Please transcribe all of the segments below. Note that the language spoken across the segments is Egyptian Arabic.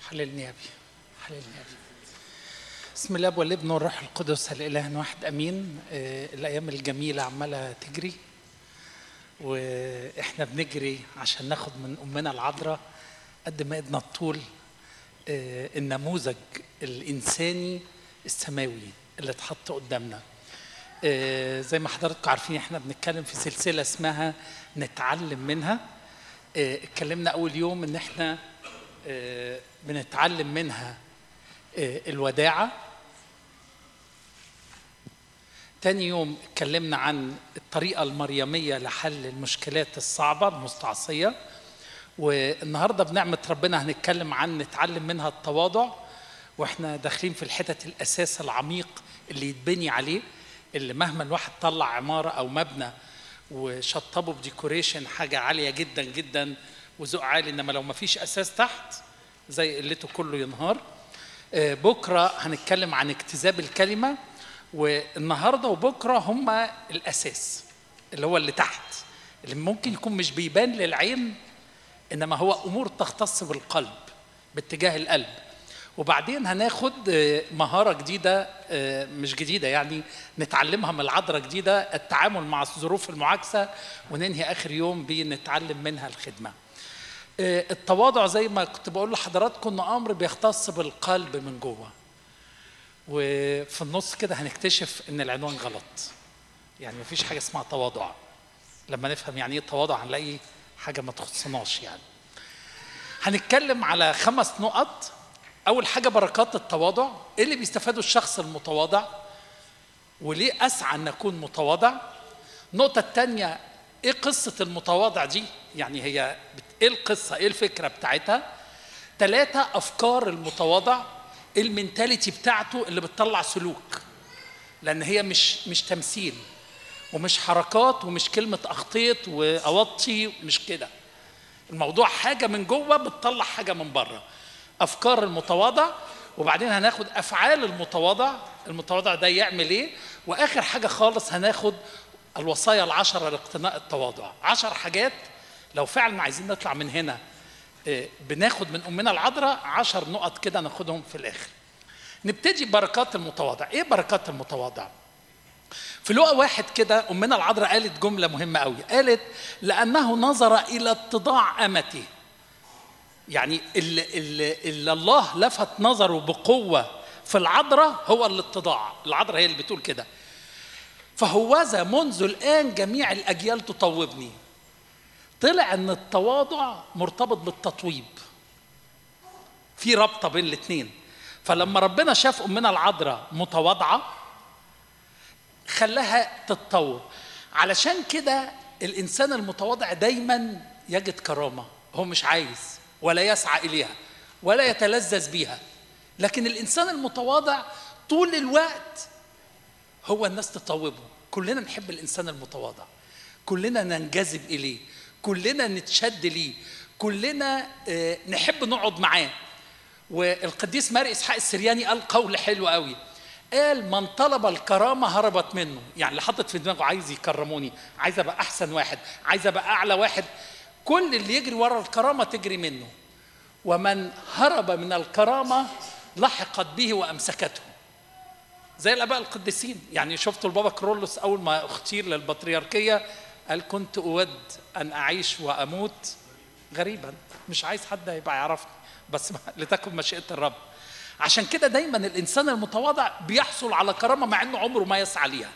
حللني يا ابي حللني يا ابي بسم الله والابن والروح القدس الاله واحد امين آه، الايام الجميله عماله تجري واحنا بنجري عشان ناخد من امنا العذراء قد ما ايدنا الطول آه، النموذج الانساني السماوي اللي اتحط قدامنا آه، زي ما حضراتكم عارفين احنا بنتكلم في سلسله اسمها نتعلم منها آه، اتكلمنا اول يوم ان احنا آه، بنتعلم منها آه، الوداعه تاني يوم اتكلمنا عن الطريقة المريمية لحل المشكلات الصعبة المستعصية والنهاردة بنعمة ربنا هنتكلم عن نتعلم منها التواضع واحنا داخلين في الحتت الأساس العميق اللي يتبني عليه اللي مهما الواحد طلع عمارة أو مبنى وشطبه بديكوريشن حاجة عالية جدا جدا وذوق عالي إنما لو ما فيش أساس تحت زي قلته كله ينهار آه، بكرة هنتكلم عن اكتذاب الكلمة والنهارده وبكره هما الاساس اللي هو اللي تحت اللي ممكن يكون مش بيبان للعين انما هو امور تختص بالقلب باتجاه القلب وبعدين هناخد آه، مهاره جديده آه، مش جديده يعني نتعلمها من العذراء جديده التعامل مع الظروف المعاكسه وننهي اخر يوم بنتعلم منها الخدمه آه، التواضع زي ما كنت بقول لحضراتكم انه امر بيختص بالقلب من جوه وفي النص كده هنكتشف ان العنوان غلط يعني مفيش حاجه اسمها تواضع لما نفهم يعني ايه تواضع هنلاقي حاجه ما تخصناش يعني هنتكلم على خمس نقط اول حاجه بركات التواضع ايه اللي بيستفاده الشخص المتواضع وليه اسعى ان اكون متواضع النقطه الثانيه ايه قصه المتواضع دي يعني هي بت- ايه القصه ايه الفكره بتاعتها ثلاثة أفكار المتواضع المنتاليتي بتاعته اللي بتطلع سلوك لأن هي مش مش تمثيل ومش حركات ومش كلمة أخطيت وأوطي مش كده الموضوع حاجة من جوه بتطلع حاجة من بره أفكار المتواضع وبعدين هناخد أفعال المتواضع المتواضع ده يعمل إيه وآخر حاجة خالص هناخد الوصايا العشرة لاقتناء التواضع عشر حاجات لو فعلا عايزين نطلع من هنا آه، بناخد من امنا العذراء عشر نقط كده ناخدهم في الاخر نبتدي بركات المتواضع ايه بركات المتواضع في لقا واحد كده امنا العذراء قالت جمله مهمه قوي قالت لانه نظر الى اتضاع امته يعني اللي, اللي, اللي الله لفت نظره بقوه في العذراء هو الاتضاع العذراء هي اللي بتقول كده فهوذا منذ الان جميع الاجيال تطوبني طلع ان التواضع مرتبط بالتطويب في رابطه بين الاثنين فلما ربنا شاف امنا العذراء متواضعه خلاها تتطور علشان كده الانسان المتواضع دايما يجد كرامه هو مش عايز ولا يسعى اليها ولا يتلذذ بيها لكن الانسان المتواضع طول الوقت هو الناس تطوبه كلنا نحب الانسان المتواضع كلنا ننجذب اليه كلنا نتشد ليه كلنا آه، نحب نقعد معاه والقديس ماري اسحاق السرياني قال قول حلو قوي قال من طلب الكرامه هربت منه يعني اللي حاطط في دماغه عايز يكرموني عايز ابقى احسن واحد عايز ابقى اعلى واحد كل اللي يجري ورا الكرامه تجري منه ومن هرب من الكرامه لحقت به وامسكته زي الاباء القديسين يعني شفتوا البابا كرولوس اول ما اختير للبطريركيه قال كنت اود ان اعيش واموت غريبا مش عايز حد يبقى يعرفني بس لتكن مشيئه الرب عشان كده دايما الانسان المتواضع بيحصل على كرامه مع انه عمره ما يسعى ليها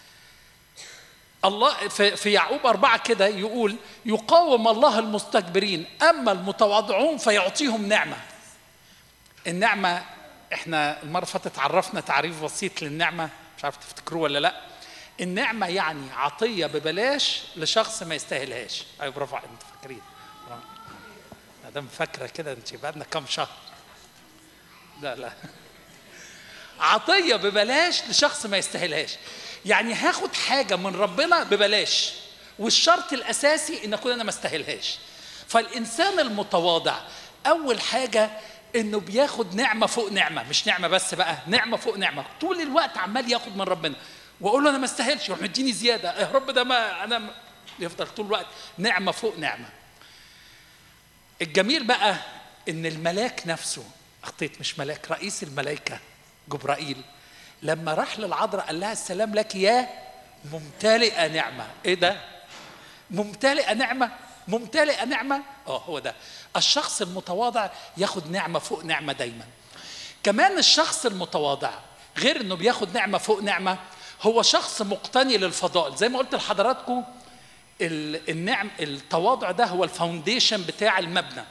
الله في, في يعقوب أربعة كده يقول يقاوم الله المستكبرين أما المتواضعون فيعطيهم نعمة النعمة احنا المرة اللي فاتت عرفنا تعريف بسيط للنعمة مش عارف تفتكروه ولا لا النعمة يعني عطية ببلاش لشخص ما يستاهلهاش ايوه برافو عليك انتوا فاكرين برافو. ما دام فاكرة كده انت بقى لنا كام شهر لا لا عطية ببلاش لشخص ما يستاهلهاش يعني هاخد حاجة من ربنا ببلاش والشرط الأساسي إن أكون أنا ما استاهلهاش فالإنسان المتواضع أول حاجة إنه بياخد نعمة فوق نعمة مش نعمة بس بقى نعمة فوق نعمة طول الوقت عمال ياخد من ربنا وأقول له أنا ما استاهلش يروح مديني زيادة يا رب ده ما أنا ما- يفضل طول الوقت نعمة فوق نعمة الجميل بقى ان الملاك نفسه اخطيت مش ملاك رئيس الملائكه جبرائيل لما راح للعذراء قال لها السلام لك يا ممتلئه نعمه ايه ده ممتلئه نعمه ممتلئه نعمه اه هو ده الشخص المتواضع ياخد نعمه فوق نعمه دايما كمان الشخص المتواضع غير انه بياخد نعمه فوق نعمه هو شخص مقتني للفضائل زي ما قلت لحضراتكم النعم التواضع ده هو الفاونديشن بتاع المبنى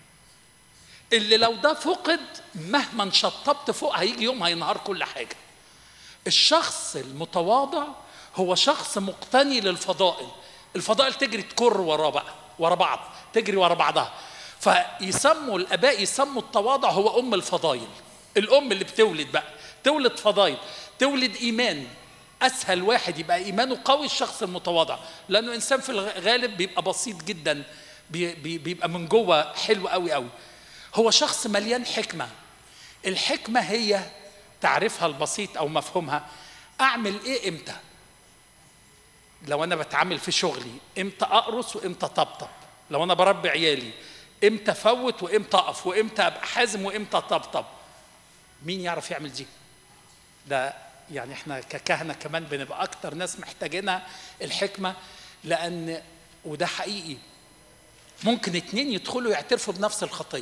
اللي لو ده فقد مهما شطبت فوق هيجي يوم هينهار كل حاجه الشخص المتواضع هو شخص مقتني للفضائل الفضائل تجري تكر ورا بقى ورا بعض تجري ورا بعضها فيسموا الاباء يسموا التواضع هو ام الفضائل الام اللي بتولد بقى تولد فضائل تولد ايمان اسهل واحد يبقى ايمانه قوي الشخص المتواضع لانه انسان في الغالب بيبقى بسيط جدا بيبقى من جوه حلو قوي قوي هو شخص مليان حكمه الحكمه هي تعريفها البسيط او مفهومها اعمل ايه امتى لو انا بتعامل في شغلي امتى اقرص وامتى طبطب لو انا بربي عيالي امتى افوت وامتى اقف وامتى ابقى حازم وامتى طبطب مين يعرف يعمل دي ده يعني احنا ككهنه كمان بنبقى اكتر ناس محتاجينها الحكمه لان وده حقيقي ممكن اتنين يدخلوا يعترفوا بنفس الخطيه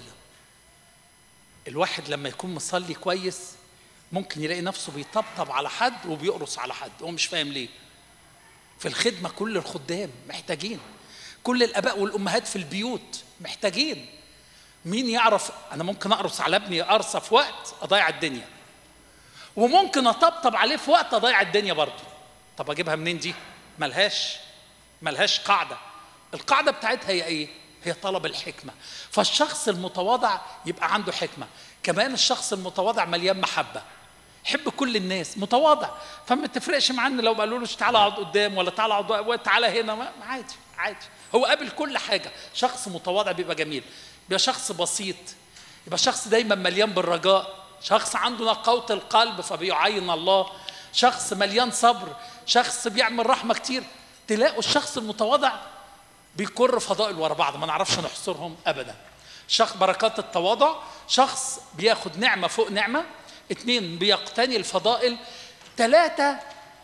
الواحد لما يكون مصلي كويس ممكن يلاقي نفسه بيطبطب على حد وبيقرص على حد هو مش فاهم ليه في الخدمة كل الخدام محتاجين كل الآباء والأمهات في البيوت محتاجين مين يعرف أنا ممكن أقرص على ابني قرصة في وقت أضيع الدنيا وممكن أطبطب عليه في وقت أضيع الدنيا برضه طب أجيبها منين دي؟ ملهاش ملهاش قاعدة القاعدة بتاعتها هي إيه؟ هي طلب الحكمة فالشخص المتواضع يبقى عنده حكمة كمان الشخص المتواضع مليان محبة يحب كل الناس متواضع فما تفرقش معاه لو قالوا له تعالى اقعد قدام ولا تعالى اقعد تعالى هنا ما عادي عادي هو قابل كل حاجه شخص متواضع بيبقى جميل بيبقى شخص بسيط يبقى شخص دايما مليان بالرجاء شخص عنده نقاوة القلب فبيعين الله شخص مليان صبر شخص بيعمل رحمة كتير تلاقوا الشخص المتواضع بيكر فضائل ورا بعض ما نعرفش نحصرهم أبدا شخص بركات التواضع شخص بياخد نعمة فوق نعمة اثنين بيقتني الفضائل ثلاثة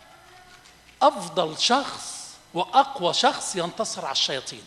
أفضل شخص وأقوى شخص ينتصر على الشياطين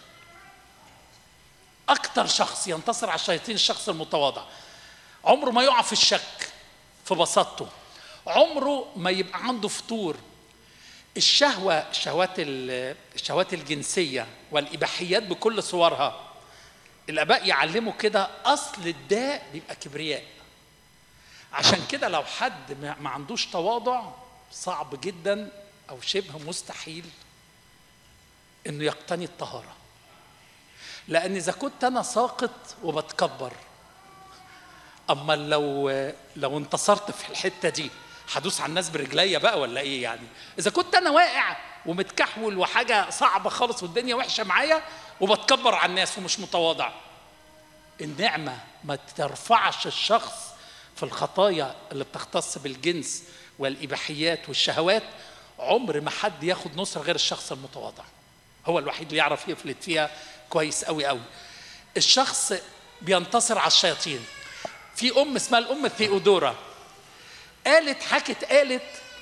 أكثر شخص ينتصر على الشياطين الشخص المتواضع عمره ما يقع في الشك في بساطته عمره ما يبقى عنده فطور الشهوة الشهوات الشهوات الجنسية والإباحيات بكل صورها الآباء يعلموا كده أصل الداء بيبقى كبرياء عشان كده لو حد ما عندوش تواضع صعب جدا او شبه مستحيل انه يقتني الطهاره لان اذا كنت انا ساقط وبتكبر اما لو لو انتصرت في الحته دي هدوس على الناس برجليا بقى ولا ايه يعني اذا كنت انا واقع ومتكحول وحاجه صعبه خالص والدنيا وحشه معايا وبتكبر على الناس ومش متواضع النعمه ما ترفعش الشخص في الخطايا اللي بتختص بالجنس والإباحيات والشهوات عمر ما حد ياخد نصرة غير الشخص المتواضع هو الوحيد اللي يعرف يفلت فيها كويس قوي قوي الشخص بينتصر على الشياطين في أم اسمها الأم ثيودورا قالت حكت قالت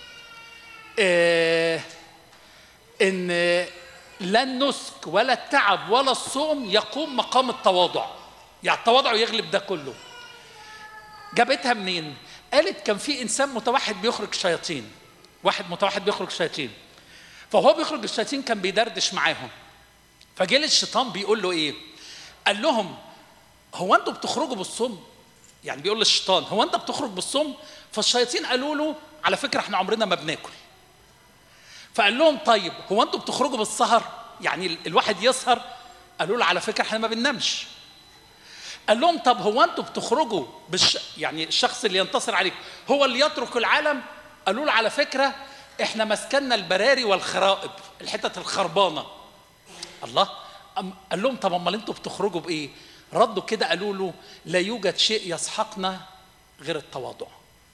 آه إن لا النسك ولا التعب ولا الصوم يقوم مقام التواضع يعني التواضع يغلب ده كله جابتها منين؟ قالت كان في انسان متوحد بيخرج شياطين واحد متوحد بيخرج شياطين فهو بيخرج الشياطين كان بيدردش معاهم فجه الشيطان بيقول له ايه؟ قال لهم هو انتوا بتخرجوا بالصوم؟ يعني بيقول للشيطان هو انت بتخرج بالصوم؟ فالشياطين قالوا له على فكره احنا عمرنا ما بناكل. فقال لهم طيب هو انتوا بتخرجوا بالسهر؟ يعني الواحد يسهر؟ قالوا له على فكره احنا ما بننامش. قال لهم طب هو انتوا بتخرجوا بالش... يعني الشخص اللي ينتصر عليكم هو اللي يترك العالم قالوا له على فكره احنا مسكنا البراري والخرائب الحتت الخربانه الله أم... قال لهم طب امال انتوا بتخرجوا بايه ردوا كده قالوا له لا يوجد شيء يسحقنا غير التواضع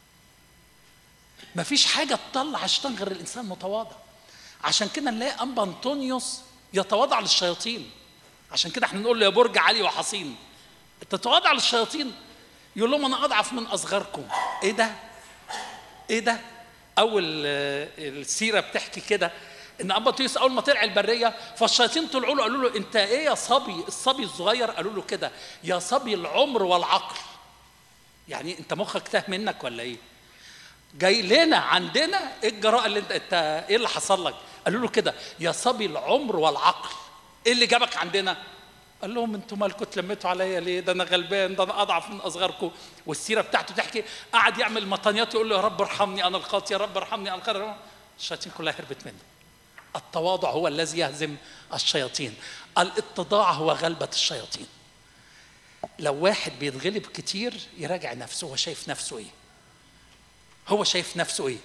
مفيش حاجه تطلع الشيطان غير الانسان متواضع عشان كده نلاقي انبا انطونيوس يتواضع للشياطين عشان كده احنا نقول له يا برج عالي وحصين تتواضع للشياطين يقول لهم انا اضعف من اصغركم ايه ده ايه ده اول آه، السيره بتحكي كده ان ابا تيوس اول ما طلع البريه فالشياطين طلعوا له قالوا له انت ايه يا صبي الصبي الصغير قالوا له كده يا صبي العمر والعقل يعني انت مخك تاه منك ولا ايه جاي لنا عندنا ايه الجراءه اللي انت, انت ايه اللي حصل لك قالوا له كده يا صبي العمر والعقل ايه اللي جابك عندنا قال لهم انتوا مالكم اتلميتوا عليا ليه ده انا غلبان ده انا اضعف من اصغركم والسيره بتاعته تحكي قعد يعمل مطانيات يقول له يا رب ارحمني انا الخاطي يا رب ارحمني انا الخير الشياطين كلها هربت منه التواضع هو الذي يهزم الشياطين الاتضاع هو غلبة الشياطين لو واحد بيتغلب كتير يراجع نفسه هو شايف نفسه ايه هو شايف نفسه ايه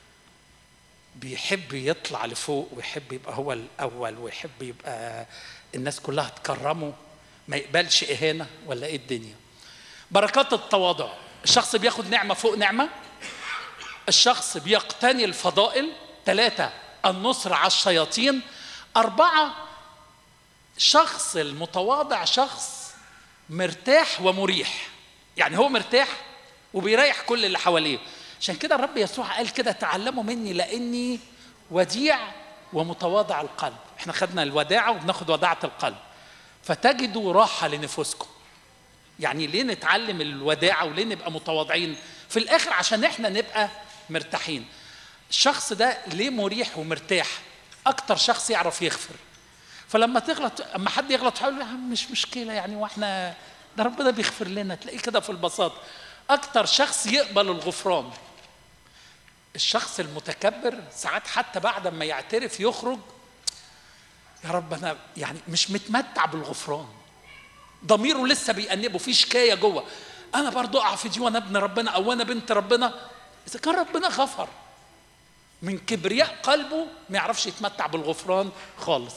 بيحب يطلع لفوق ويحب يبقى هو الاول ويحب يبقى الناس كلها تكرمه ما يقبلش اهانه ولا ايه الدنيا بركات التواضع الشخص بياخد نعمه فوق نعمه الشخص بيقتني الفضائل ثلاثه النصر على الشياطين اربعه شخص المتواضع شخص مرتاح ومريح يعني هو مرتاح وبيريح كل اللي حواليه عشان كده الرب يسوع قال كده تعلموا مني لاني وديع ومتواضع القلب احنا خدنا الوداعه وبناخد وداعه القلب فتجدوا راحه لنفوسكم يعني ليه نتعلم الوداعه وليه نبقى متواضعين في الاخر عشان احنا نبقى مرتاحين الشخص ده ليه مريح ومرتاح اكتر شخص يعرف يغفر فلما تغلط اما حد يغلط حاول مش مشكله يعني واحنا ده ربنا بيغفر لنا تلاقيه كده في البساطه اكتر شخص يقبل الغفران الشخص المتكبر ساعات حتى بعد ما يعترف يخرج يا رب انا يعني مش متمتع بالغفران ضميره لسه بيأنبه في شكايه جوه انا برضو اقع في دي وانا ابن ربنا او انا بنت ربنا اذا كان ربنا غفر من كبرياء قلبه ما يعرفش يتمتع بالغفران خالص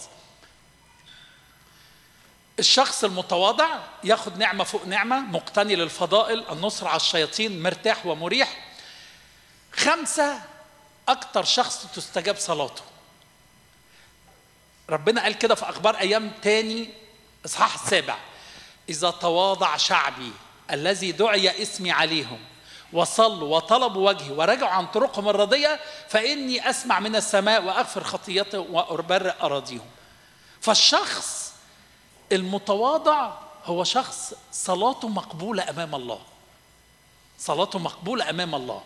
الشخص المتواضع ياخد نعمه فوق نعمه مقتني للفضائل النصر على الشياطين مرتاح ومريح خمسه اكتر شخص تستجاب صلاته ربنا قال كده في اخبار ايام تاني اصحاح السابع اذا تواضع شعبي الذي دعي اسمي عليهم وصلوا وطلبوا وجهي ورجعوا عن طرقهم الردية فإني أسمع من السماء وأغفر خطيتهم وأبرئ أراضيهم فالشخص المتواضع هو شخص صلاته مقبولة أمام الله صلاته مقبولة أمام الله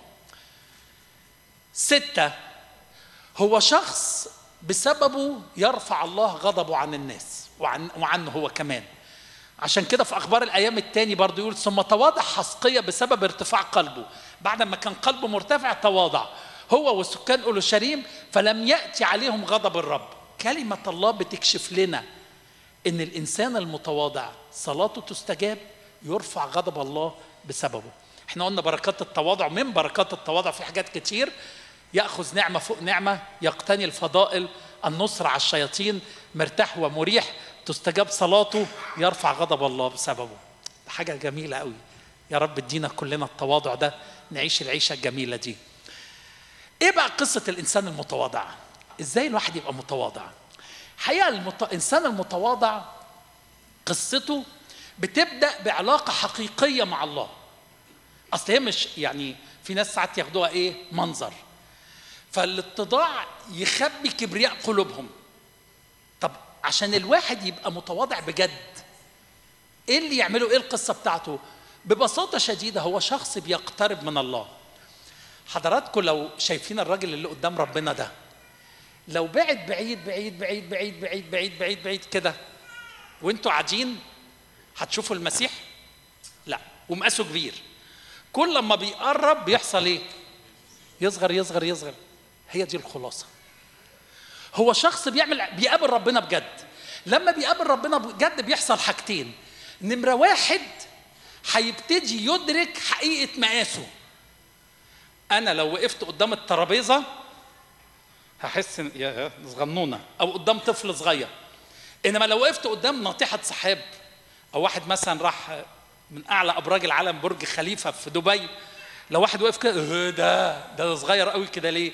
ستة هو شخص بسببه يرفع الله غضبه عن الناس وعن وعنه هو كمان عشان كده في اخبار الايام الثاني برضه يقول ثم تواضع حسقية بسبب ارتفاع قلبه بعد ما كان قلبه مرتفع تواضع هو وسكان اورشليم فلم ياتي عليهم غضب الرب كلمه الله بتكشف لنا ان الانسان المتواضع صلاته تستجاب يرفع غضب الله بسببه احنا قلنا بركات التواضع من بركات التواضع في حاجات كتير ياخذ نعمه فوق نعمه يقتني الفضائل النصر على الشياطين مرتاح ومريح تستجاب صلاته يرفع غضب الله بسببه حاجه جميله قوي يا رب ادينا كلنا التواضع ده نعيش العيشه الجميله دي ايه بقى قصه الانسان المتواضع ازاي الواحد يبقى متواضع حقيقه المت... الانسان المتواضع قصته بتبدا بعلاقه حقيقيه مع الله اصل هي مش يعني في ناس ساعات ياخدوها ايه منظر فالاتضاع يخبي كبرياء قلوبهم طب عشان الواحد يبقى متواضع بجد ايه اللي يعمله ايه القصه بتاعته ببساطه شديده هو شخص بيقترب من الله حضراتكم لو شايفين الراجل اللي قدام ربنا ده لو بعد بعيد بعيد بعيد بعيد بعيد بعيد بعيد بعيد كده وانتوا قاعدين هتشوفوا المسيح لا ومقاسه كبير كل لما بيقرب بيحصل ايه يصغر يصغر يصغر هي دي الخلاصه هو شخص بيعمل بيقابل ربنا بجد لما بيقابل ربنا بجد بيحصل حاجتين نمره واحد هيبتدي يدرك حقيقه مقاسه انا لو وقفت قدام الترابيزه هحس إن يا صغنونه او قدام طفل صغير انما لو وقفت قدام ناطحه سحاب او واحد مثلا راح من اعلى ابراج العالم برج خليفه في دبي لو واحد وقف كده "إيه ده ده صغير قوي كده ليه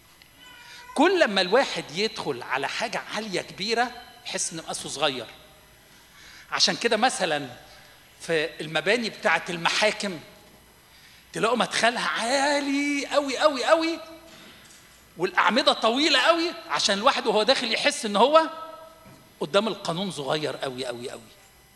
كل لما الواحد يدخل على حاجه عاليه كبيره يحس ان مقاسه صغير عشان كده مثلا في المباني بتاعه المحاكم تلاقوا مدخلها عالي قوي قوي قوي والاعمده طويله قوي عشان الواحد وهو داخل يحس ان هو قدام القانون صغير قوي قوي قوي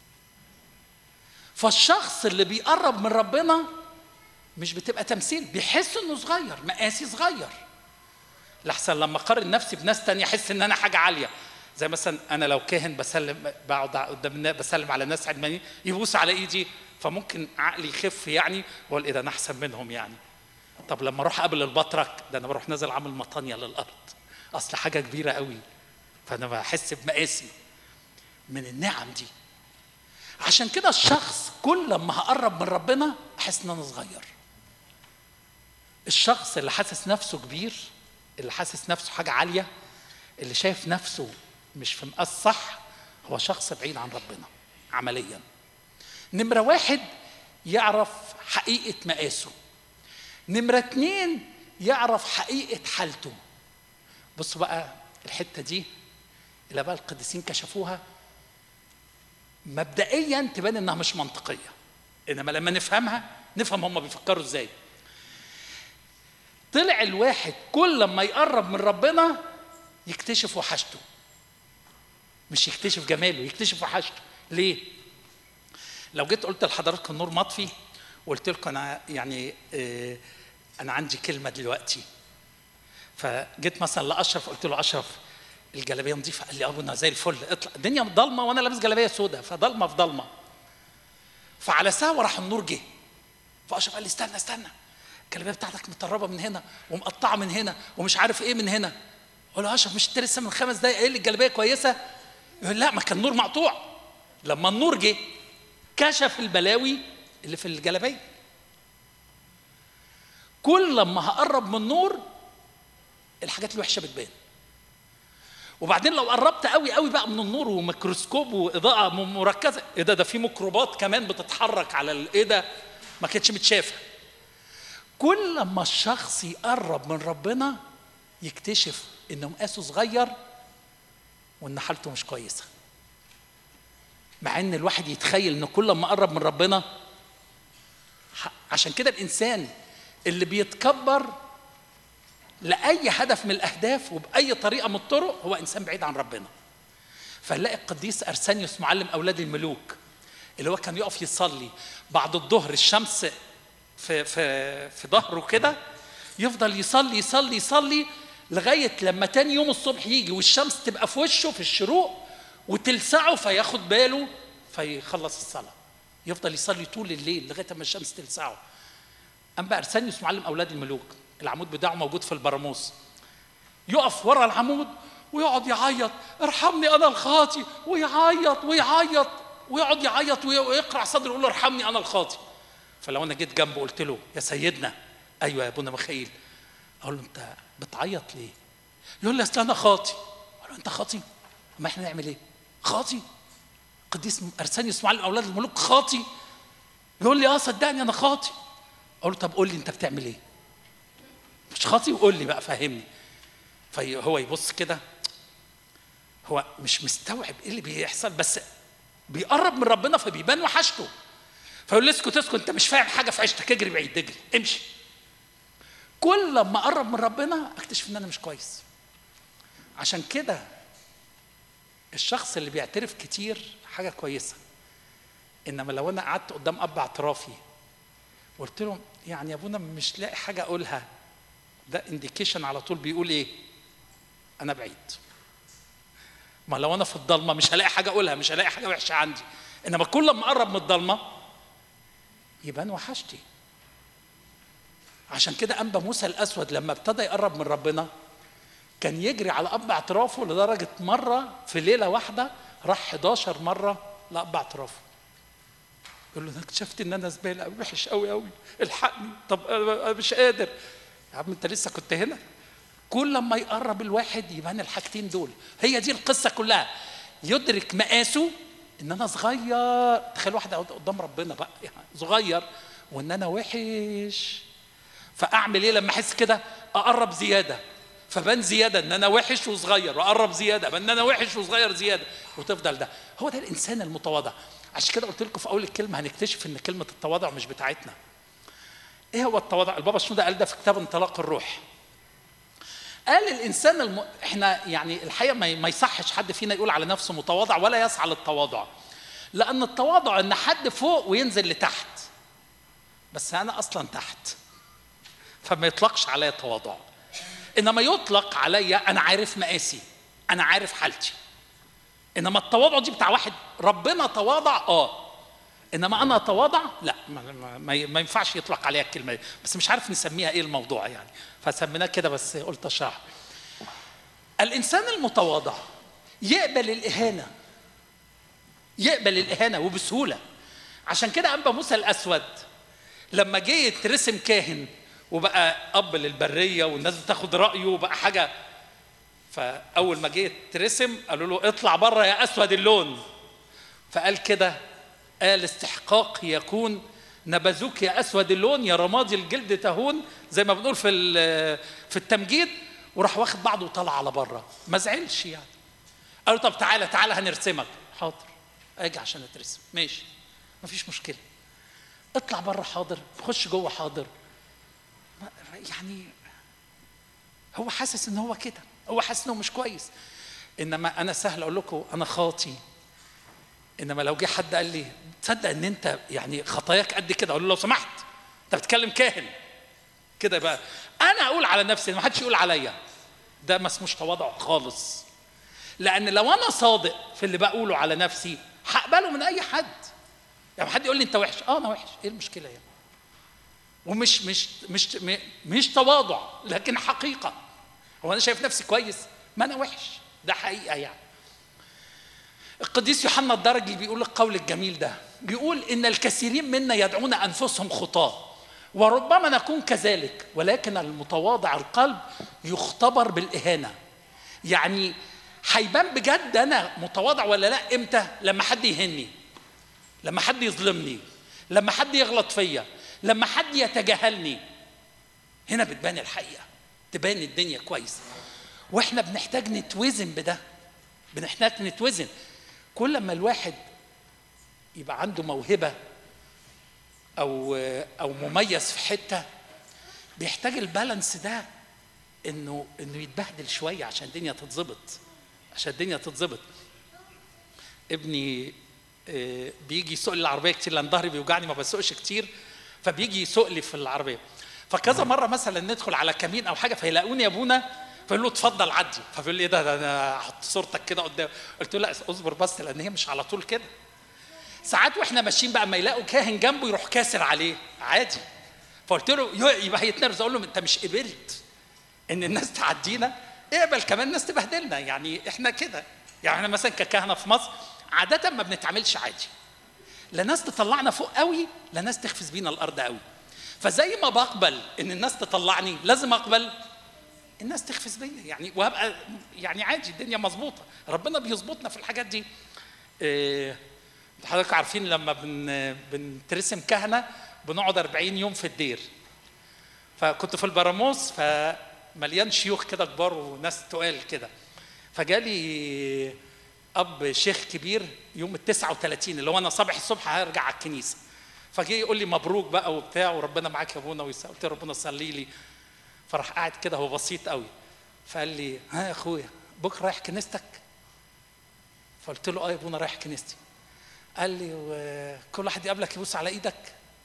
فالشخص اللي بيقرب من ربنا مش بتبقى تمثيل بيحس انه صغير مقاسي صغير لحسن لما اقارن نفسي بناس تانية احس ان انا حاجه عاليه زي مثلا انا لو كاهن بسلم بقعد قدام الناس بسلم على ناس علمانيين يبوس على ايدي فممكن عقلي يخف يعني واقول ايه ده انا احسن منهم يعني طب لما اروح اقابل البطرك ده انا بروح نازل عامل مطانيه للارض اصل حاجه كبيره قوي فانا بحس بمقاسي من النعم دي عشان كده الشخص كل لما هقرب من ربنا احس ان انا صغير الشخص اللي حاسس نفسه كبير اللي حاسس نفسه حاجه عاليه اللي شايف نفسه مش في مقاس صح هو شخص بعيد عن ربنا عمليا نمرة واحد يعرف حقيقة مقاسه نمرة اتنين يعرف حقيقة حالته بصوا بقى الحتة دي اللي بقى القديسين كشفوها مبدئيا تبان انها مش منطقية انما لما نفهمها نفهم هم بيفكروا ازاي طلع الواحد كل لما يقرب من ربنا يكتشف وحشته مش يكتشف جماله يكتشف وحشته ليه لو جيت قلت لحضراتكم النور مطفي وقلت لكم انا يعني آه انا عندي كلمه دلوقتي فجيت مثلا لاشرف قلت له اشرف الجلابيه نظيفه قال لي ابونا زي الفل اطلع الدنيا ضلمه وانا لابس جلابيه سوداء فضلمه في ضلمه فعلى ساعه وراح النور جه فاشرف قال لي استنى استنى الجلابيه بتاعتك مطربه من هنا ومقطعه من هنا ومش عارف ايه من هنا اقول له اشرف مش انت لسه من خمس دقايق قايل لي الجلابيه كويسه يقول لا ما كان النور مقطوع لما النور جه كشف البلاوي اللي في الجلابيه كل لما هقرب من النور الحاجات الوحشه بتبان وبعدين لو قربت قوي قوي بقى من النور وميكروسكوب واضاءه مركزه ايه ده ده في ميكروبات كمان بتتحرك على ايه ده ما كانتش متشافه كل لما الشخص يقرب من ربنا يكتشف انه مقاسه صغير وان حالته مش كويسه مع ان الواحد يتخيل ان كل ما قرب من ربنا عشان كده الانسان اللي بيتكبر لاي هدف من الاهداف وباي طريقه من الطرق هو انسان بعيد عن ربنا فنلاقي القديس ارسانيوس معلم اولاد الملوك اللي هو كان يقف يصلي بعد الظهر الشمس في في في ظهره كده يفضل يصلي يصلي يصلي لغايه لما تاني يوم الصبح يجي والشمس تبقى في وشه في الشروق وتلسعه فياخد باله فيخلص الصلاه يفضل يصلي طول الليل لغايه ما الشمس تلسعه اما ارسانيوس معلم اولاد الملوك العمود بتاعه موجود في البراموس يقف ورا العمود ويقعد يعيط ارحمني انا الخاطي ويعيط ويعيط ويقعد يعيط ويقرع صدره يقول له ارحمني انا الخاطي فلو انا جيت جنبه قلت له يا سيدنا ايوه يا ابونا ميخائيل اقول له انت بتعيط ليه؟ يقول لي اصل انا خاطي اقول له انت خاطي؟ ما احنا نعمل ايه؟ خاطي قديس ارسانيوس معلم اولاد الملوك خاطي يقول لي اه صدقني انا خاطي اقول له طب قول لي انت بتعمل ايه؟ مش خاطي وقول لي بقى فهمني فهو يبص كده هو مش مستوعب ايه اللي بيحصل بس بيقرب من ربنا فبيبان وحشته فيقول لي اسكت اسكت انت مش فاهم حاجه في عيشتك اجري بعيد اجري امشي كل لما اقرب من ربنا اكتشف ان انا مش كويس عشان كده الشخص اللي بيعترف كتير حاجه كويسه انما لو انا قعدت قدام اب اعترافي وقلت له يعني يا ابونا مش لاقي حاجه اقولها ده انديكيشن على طول بيقول ايه انا بعيد ما لو انا في الضلمه مش هلاقي حاجه اقولها مش هلاقي حاجه وحشه عندي انما كل ما اقرب من الضلمه يبان وحشتي عشان كده انبا موسى الاسود لما ابتدى يقرب من ربنا كان يجري على اب اعترافه لدرجه مره في ليله واحده راح 11 مره لاب اعترافه يقول له انا اكتشفت ان انا زباله وحش قوي قوي الحقني طب انا مش قادر يا عم انت لسه كنت هنا كل لما يقرب الواحد يبان الحاجتين دول هي دي القصه كلها يدرك مقاسه ان انا صغير تخيل واحد قدام ربنا بقى يعني صغير وان انا وحش فاعمل ايه لما احس كده اقرب زياده فبان زياده ان انا وحش وصغير واقرب زياده ان انا وحش وصغير زياده وتفضل ده هو ده الانسان المتواضع عشان كده قلت لكم في اول الكلمه هنكتشف ان كلمه التواضع مش بتاعتنا ايه هو التواضع البابا شنودة قال ده في كتاب انطلاق الروح قال الانسان الم... احنا يعني الحقيقه ما ما يصحش حد فينا يقول على نفسه متواضع ولا يسعى للتواضع لان التواضع ان حد فوق وينزل لتحت بس انا اصلا تحت فما يطلقش عليا تواضع انما يطلق عليا انا عارف مقاسي انا عارف حالتي انما التواضع دي بتاع واحد ربنا تواضع اه انما انا اتواضع لا ما, ما, ما, ما ينفعش يطلق عليها الكلمه دي بس مش عارف نسميها ايه الموضوع يعني فسميناه كده بس قلت اشرح الانسان المتواضع يقبل الاهانه يقبل الاهانه وبسهوله عشان كده انبا موسى الاسود لما جه يترسم كاهن وبقى اب للبريه والناس بتاخد رايه وبقى حاجه فاول ما جه يترسم قالوا له اطلع بره يا اسود اللون فقال كده قال استحقاق يكون نبذوك يا اسود اللون يا رمادي الجلد تهون زي ما بنقول في في التمجيد وراح واخد بعضه وطلع على بره ما زعلش يعني قالوا طب تعالى تعالى هنرسمك حاضر اجي عشان اترسم ماشي مفيش مشكله اطلع بره حاضر خش جوه حاضر يعني هو حاسس ان هو كده هو حاسس انه مش كويس انما انا سهل اقول لكم انا خاطي انما لو جه حد قال لي تصدق ان انت يعني خطاياك قد كده اقول له لو سمحت انت بتتكلم كاهن كده بقى انا اقول على نفسي ما حدش يقول عليا ده ما اسموش تواضع خالص لان لو انا صادق في اللي بقوله على نفسي هقبله من اي حد يعني حد يقول لي انت وحش اه انا وحش ايه المشكله يعني ومش مش مش مش تواضع لكن حقيقه هو انا شايف نفسي كويس ما انا وحش ده حقيقه يعني القديس يوحنا الدرجي بيقول القول الجميل ده بيقول ان الكثيرين منا يدعون انفسهم خطاه وربما نكون كذلك ولكن المتواضع القلب يختبر بالاهانه يعني هيبان بجد انا متواضع ولا لا امتى لما حد يهني لما حد يظلمني لما حد يغلط فيا لما حد يتجاهلني هنا بتبان الحقيقه تبان الدنيا كويس واحنا بنحتاج نتوزن بده بنحتاج نتوزن كل ما الواحد يبقى عنده موهبه او او مميز في حته بيحتاج البالانس ده انه انه يتبهدل شويه عشان الدنيا تتظبط عشان الدنيا تتظبط ابني بيجي يسوق لي العربيه كتير لان ظهري بيوجعني ما بسوقش كتير فبيجي يسوق لي في العربيه فكذا مره مثلا ندخل على كمين او حاجه فيلاقوني يا ابونا فيقول له اتفضل عدي فبيقول لي ايه ده, ده انا احط صورتك كده قدام قلت له لا اصبر بس لان هي مش على طول كده ساعات واحنا ماشيين بقى ما يلاقوا كاهن جنبه يروح كاسر عليه عادي فقلت له يبقى هيتنرفز اقول له انت مش قبلت ان الناس تعدينا اقبل كمان الناس تبهدلنا يعني احنا كده يعني احنا مثلا ككهنه في مصر عاده ما بنتعاملش عادي لا ناس تطلعنا فوق قوي لا ناس تخفز بينا الارض قوي فزي ما بقبل ان الناس تطلعني لازم اقبل الناس تخفز بيا يعني وهبقى يعني عادي الدنيا مظبوطه ربنا بيظبطنا في الحاجات دي إيه حضرتك عارفين لما بن بنترسم كهنه بنقعد 40 يوم في الدير فكنت في البراموس فمليان شيوخ كده كبار وناس تقال كده فجالي اب شيخ كبير يوم ال 39 اللي هو انا صبح الصبح هرجع على الكنيسه فجه يقول لي مبروك بقى وبتاع وربنا معاك يا ابونا قلت له ربنا صلي لي فراح قاعد كده هو بسيط قوي فقال لي ها يا اخويا بكره رايح كنيستك فقلت له اه يا ابونا رايح كنيستي قال لي وكل واحد يقابلك يبوس على ايدك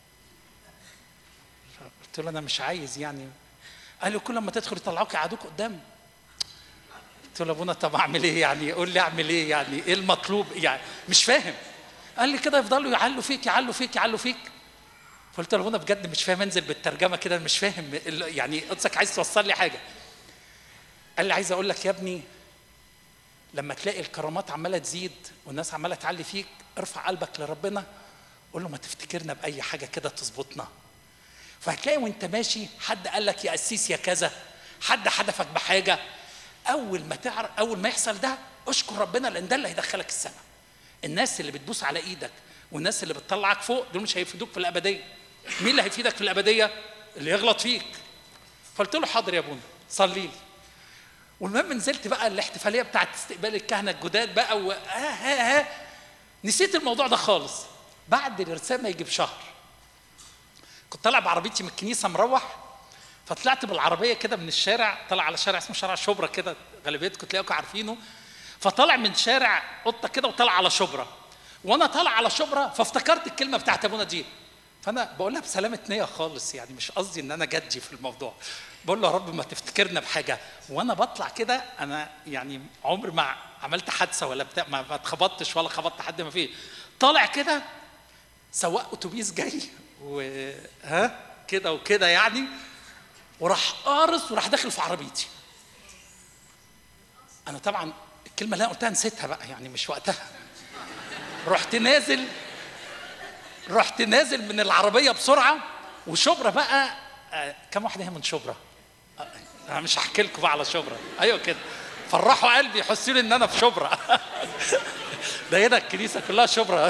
فقلت له انا مش عايز يعني قال لي كل ما تدخل يطلعوك يقعدوك قدام قلت له ابونا طب اعمل ايه يعني قول لي اعمل ايه يعني ايه المطلوب يعني مش فاهم قال لي كده يفضلوا يعلوا فيك يعلوا فيك يعلوا فيك فقلت له ابونا بجد مش فاهم انزل بالترجمه كده مش فاهم يعني قدسك عايز توصل لي حاجه قال لي عايز اقول لك يا ابني لما تلاقي الكرامات عماله تزيد والناس عماله تعلي فيك ارفع قلبك لربنا قول له ما تفتكرنا باي حاجه كده تظبطنا فهتلاقي وانت ماشي حد قال لك يا قسيس يا كذا حد حدفك بحاجه اول ما تعرف اول ما يحصل ده اشكر ربنا لان ده اللي هيدخلك السماء الناس اللي بتبوس على ايدك والناس اللي بتطلعك فوق دول مش هيفيدوك في الابديه مين اللي هيفيدك في الابديه اللي يغلط فيك فقلت له حاضر يا ابونا صلي لي والمهم نزلت بقى الاحتفاليه بتاعت استقبال الكهنه الجداد بقى و... آه ها ها نسيت الموضوع ده خالص بعد الارسال ما يجي بشهر كنت طالع بعربيتي من الكنيسه مروح فطلعت بالعربيه كده من الشارع طلع على شارع اسمه شارع شبرا كده غالبيتكم تلاقوا عارفينه فطلع من شارع قطه كده وطلع على شبرا وانا طالع على شبرا فافتكرت الكلمه بتاعت ابونا دي فانا بقول لها بسلامه نيه خالص يعني مش قصدي ان انا جدي في الموضوع بقول له يا رب ما تفتكرنا بحاجه وانا بطلع كده انا يعني عمر ما عملت حادثه ولا بتاع ما اتخبطتش ولا خبطت حد ما فيه طالع كده سواق اتوبيس جاي وها كده وكده يعني وراح قارص وراح داخل في عربيتي انا طبعا الكلمه اللي انا قلتها نسيتها بقى يعني مش وقتها رحت نازل رحت نازل من العربيه بسرعه وشبرا بقى آه كم واحده هي من شبرا آه انا مش هحكي لكم بقى على شبرا ايوه كده فرحوا قلبي يحسوا لي ان انا في شبرا ده هنا الكنيسه كلها شبرا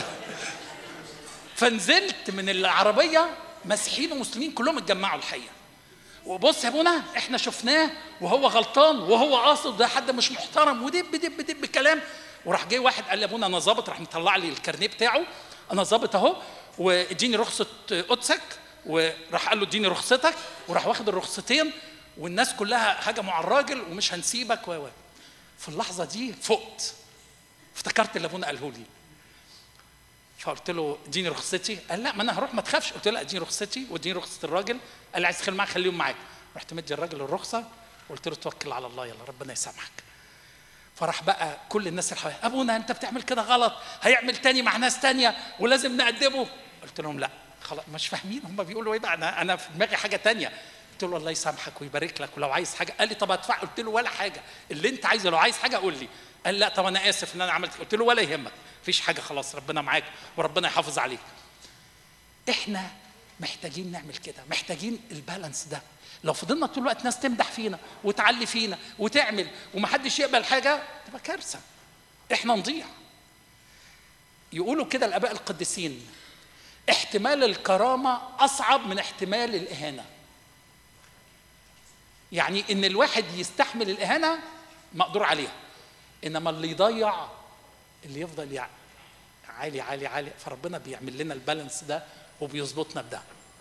فنزلت من العربيه مسيحيين ومسلمين كلهم اتجمعوا الحقيقه وبص يا ابونا احنا شفناه وهو غلطان وهو قاصد ده حد مش محترم ودب دب دب كلام وراح جاي واحد قال لي ابونا انا ظابط راح مطلع لي الكارنيه بتاعه انا ظابط اهو واديني رخصه قدسك وراح قال له اديني رخصتك وراح واخد الرخصتين والناس كلها هجموا على الراجل ومش هنسيبك و في اللحظه دي فقت افتكرت اللي ابونا قاله لي فقلت له اديني رخصتي قال لا ما انا هروح ما تخافش قلت له لا اديني رخصتي واديني رخصه الراجل قال لي عايز تخلي معاك خليهم معاك رحت مدي الراجل الرخصه وقلت له توكل على الله يلا ربنا يسامحك فراح بقى كل الناس اللي حواليا ابونا انت بتعمل كده غلط هيعمل تاني مع ناس تانية ولازم نأدبه قلت لهم لا خلاص مش فاهمين هم بيقولوا ايه بقى انا انا في دماغي حاجه تانية قلت له الله يسامحك ويبارك لك ولو عايز حاجه قال لي طب هدفع قلت له ولا حاجه اللي انت عايزه لو عايز حاجه قول لي قال لا طب انا اسف ان انا عملت قلت له ولا يهمك مفيش حاجه خلاص ربنا معاك وربنا يحافظ عليك احنا محتاجين نعمل كده محتاجين البالانس ده لو فضلنا طول الوقت ناس تمدح فينا وتعلي فينا وتعمل ومحدش يقبل حاجه تبقى كارثه احنا نضيع يقولوا كده الاباء القديسين احتمال الكرامه اصعب من احتمال الاهانه يعني ان الواحد يستحمل الاهانه مقدور عليها انما اللي يضيع اللي يفضل يعني عالي عالي عالي فربنا بيعمل لنا البالانس ده وبيظبطنا بده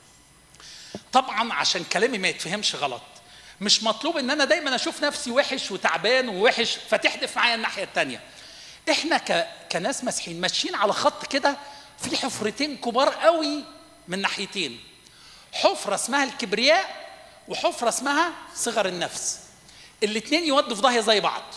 طبعا عشان كلامي ما يتفهمش غلط مش مطلوب ان انا دايما اشوف نفسي وحش وتعبان ووحش فتحدف معايا الناحيه الثانيه احنا ك... كناس مسيحيين ماشيين على خط كده في حفرتين كبار قوي من ناحيتين حفره اسمها الكبرياء وحفره اسمها صغر النفس الاثنين يودوا في ضاهيه زي بعض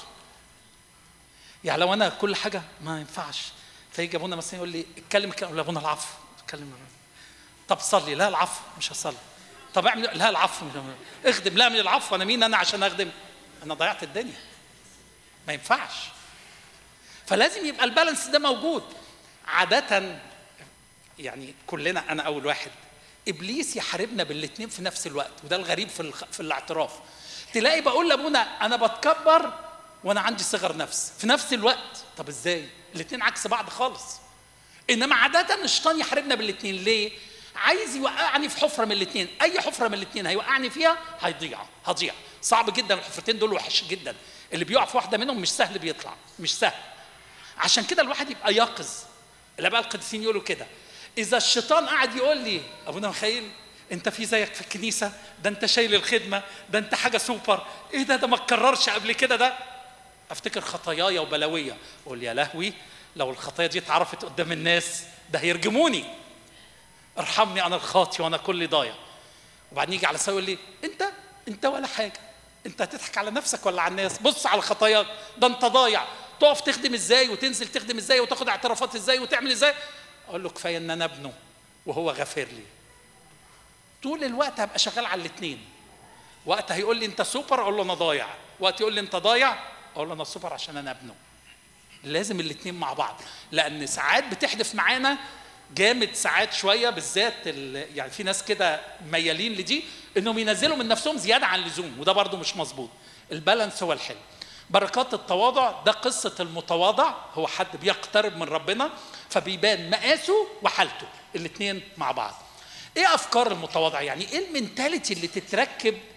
يعني لو انا كل حاجه ما ينفعش فيجي ابونا مثلا يقول لي اتكلم اتكلم لا ابونا العفو اتكلم طب صلي لا العفو مش هصلي طب اعمل لا العفو اخدم لا من العفو انا مين انا عشان اخدم انا ضيعت الدنيا ما ينفعش فلازم يبقى البالانس ده موجود عادة يعني كلنا انا اول واحد ابليس يحاربنا بالاثنين في نفس الوقت وده الغريب في الخ... في الاعتراف تلاقي بقول لابونا انا بتكبر وانا عندي صغر نفس في نفس الوقت طب ازاي الاثنين عكس بعض خالص انما عاده الشيطان يحاربنا بالاثنين ليه عايز يوقعني في حفره من الاثنين اي حفره من الاثنين هيوقعني فيها هيضيع هضيع صعب جدا الحفرتين دول وحش جدا اللي بيقع في واحده منهم مش سهل بيطلع مش سهل عشان كده الواحد يبقى يقظ الاباء القديسين يقولوا كده اذا الشيطان قاعد يقول لي ابونا مخيل انت في زيك في الكنيسه ده انت شايل الخدمه ده انت حاجه سوبر ايه ده ده ما اتكررش قبل كده ده افتكر خطاياي وبلاويه اقول يا لهوي لو الخطايا دي اتعرفت قدام الناس ده هيرجموني ارحمني انا الخاطي وانا كل ضايع وبعدين يجي على سوي يقول لي انت انت ولا حاجه انت هتضحك على نفسك ولا على الناس بص على خطاياك ده انت ضايع تقف تخدم ازاي وتنزل تخدم ازاي وتاخد اعترافات ازاي وتعمل ازاي اقول له كفايه ان انا ابنه وهو غافر لي طول الوقت هبقى شغال على الاثنين وقت هيقول لي انت سوبر اقول له انا ضايع وقت يقول لي انت ضايع اقول له انا سوبر عشان انا ابنه لازم الاثنين مع بعض لان ساعات بتحدف معانا جامد ساعات شويه بالذات يعني في ناس كده ميالين لدي انهم ينزلوا من نفسهم زياده عن اللزوم وده برضو مش مظبوط البالانس هو الحلو بركات التواضع ده قصة المتواضع هو حد بيقترب من ربنا فبيبان مقاسه وحالته الاثنين مع بعض ايه افكار المتواضع يعني ايه المنتاليتي اللي تتركب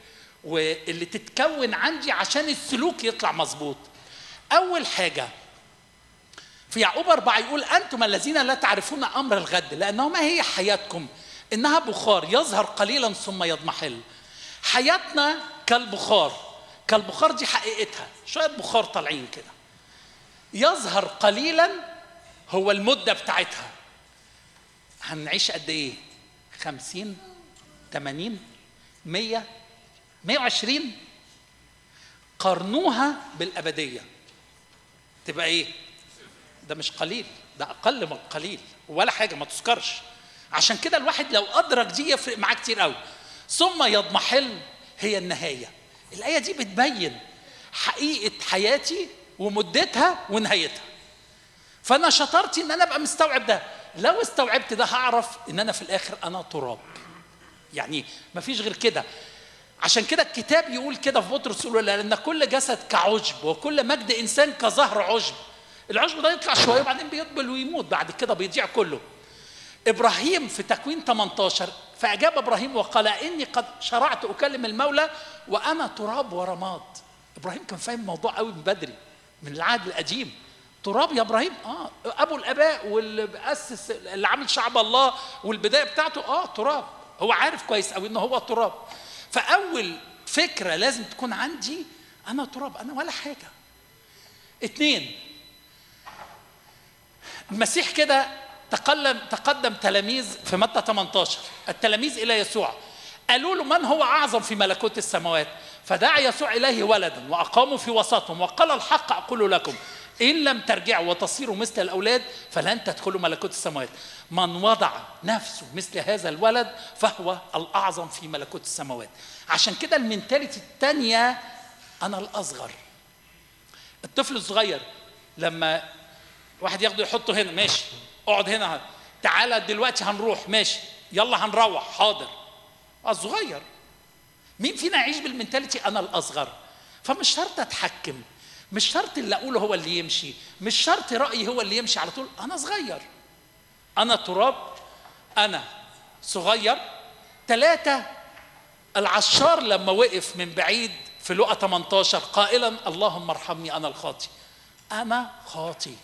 واللي تتكون عندي عشان السلوك يطلع مظبوط اول حاجه في يعقوب أربعة يقول أنتم الذين لا تعرفون أمر الغد لأنه ما هي حياتكم إنها بخار يظهر قليلا ثم يضمحل حياتنا كالبخار كالبخار دي حقيقتها شوية بخار طالعين كده يظهر قليلا هو المدة بتاعتها هنعيش قد إيه؟ خمسين تمانين مية مية وعشرين قارنوها بالأبدية تبقى إيه؟ ده مش قليل ده اقل من قليل ولا حاجه ما تذكرش عشان كده الواحد لو ادرك دي يفرق معاه كتير قوي ثم يضمحل هي النهايه الايه دي بتبين حقيقه حياتي ومدتها ونهايتها فانا شطارتي ان انا ابقى مستوعب ده لو استوعبت ده هعرف ان انا في الاخر انا تراب يعني مفيش غير كده عشان كده الكتاب يقول كده في بطرس يقول لان كل جسد كعشب وكل مجد انسان كظهر عشب العشب ده يطلع شويه وبعدين بيطبل ويموت بعد كده بيضيع كله ابراهيم في تكوين 18 فاجاب ابراهيم وقال اني قد شرعت اكلم المولى وانا تراب ورماد ابراهيم كان فاهم الموضوع قوي من بدري من العهد القديم تراب يا ابراهيم اه ابو الاباء واللي اسس اللي عامل شعب الله والبدايه بتاعته اه تراب هو عارف كويس قوي ان هو تراب فاول فكره لازم تكون عندي انا تراب انا ولا حاجه اتنين المسيح كده تقلم تقدم تلاميذ في متى 18 التلاميذ الى يسوع قالوا له من هو اعظم في ملكوت السماوات فدعا يسوع اليه ولدا واقاموا في وسطهم وقال الحق اقول لكم ان لم ترجعوا وتصيروا مثل الاولاد فلن تدخلوا ملكوت السماوات من وضع نفسه مثل هذا الولد فهو الاعظم في ملكوت السماوات عشان كده المنتاليتي الثانيه انا الاصغر الطفل الصغير لما واحد ياخده يحطه هنا ماشي اقعد هنا تعالى دلوقتي هنروح ماشي يلا هنروح حاضر الصغير مين فينا يعيش بالمنتاليتي انا الاصغر فمش شرط اتحكم مش شرط اللي اقوله هو اللي يمشي مش شرط رايي هو اللي يمشي على طول انا صغير انا تراب انا صغير ثلاثة العشار لما وقف من بعيد في لقى 18 قائلا اللهم ارحمني انا الخاطي انا خاطي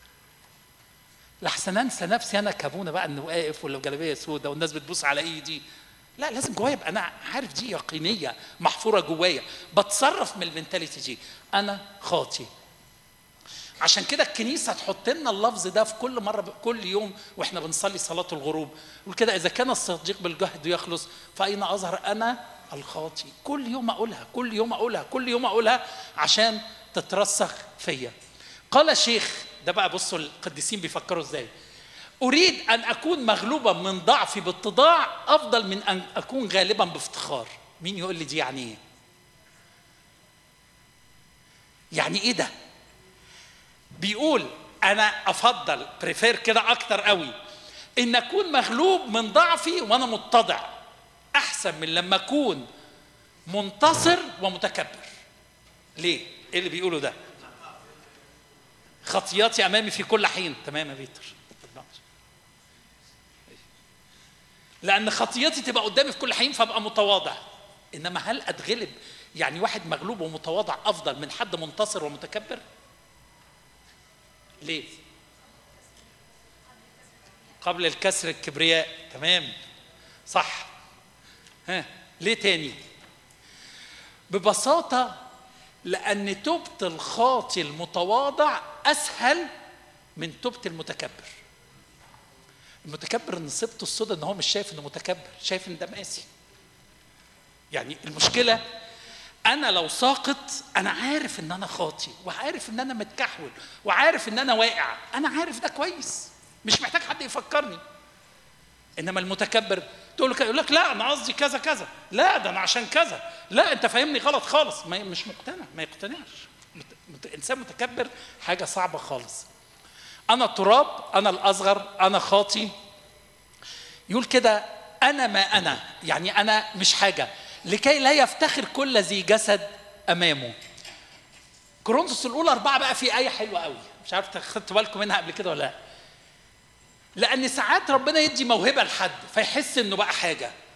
لحسن انسى نفسي انا كابونا بقى انه واقف ولا جلابيه سوداء والناس بتبص على ايدي لا لازم جوايا يبقى انا عارف دي يقينيه محفوره جوايا بتصرف من المنتاليتي دي انا خاطي عشان كده الكنيسه تحط لنا اللفظ ده في كل مره كل يوم واحنا بنصلي صلاه الغروب يقول كده اذا كان الصديق بالجهد يخلص فاين اظهر انا الخاطي كل يوم اقولها كل يوم اقولها كل يوم اقولها عشان تترسخ فيا قال شيخ ده بقى بصوا القديسين بيفكروا ازاي اريد ان اكون مغلوبا من ضعفي باتضاع افضل من ان اكون غالبا بافتخار مين يقول لي دي يعني ايه يعني ايه ده بيقول انا افضل بريفير كده اكتر قوي ان اكون مغلوب من ضعفي وانا متضع احسن من لما اكون منتصر ومتكبر ليه ايه اللي بيقوله ده خطياتي امامي في كل حين تمام يا بيتر لان خطيتي تبقى قدامي في كل حين فابقى متواضع انما هل اتغلب يعني واحد مغلوب ومتواضع افضل من حد منتصر ومتكبر ليه قبل الكسر الكبرياء تمام صح ها ليه تاني ببساطه لأن توبة الخاطي المتواضع أسهل من توبة المتكبر. المتكبر نصيبته السوداء إن هو مش شايف إنه متكبر، شايف إن ده ماسي. يعني المشكلة أنا لو ساقط أنا عارف إن أنا خاطي وعارف إن أنا متكحول وعارف إن أنا واقع، أنا عارف ده كويس. مش محتاج حد يفكرني. إنما المتكبر تقول له يقول لك لا انا قصدي كذا كذا لا ده انا عشان كذا لا انت فاهمني غلط خالص ما مش مقتنع ما يقتنعش مت... انسان متكبر حاجه صعبه خالص انا تراب انا الاصغر انا خاطي يقول كده انا ما انا يعني انا مش حاجه لكي لا يفتخر كل ذي جسد امامه كورنثوس الاولى اربعه بقى في ايه حلوه قوي مش عارف خدتوا بالكم منها قبل كده ولا لا لان ساعات ربنا يدي موهبه لحد فيحس انه بقى حاجه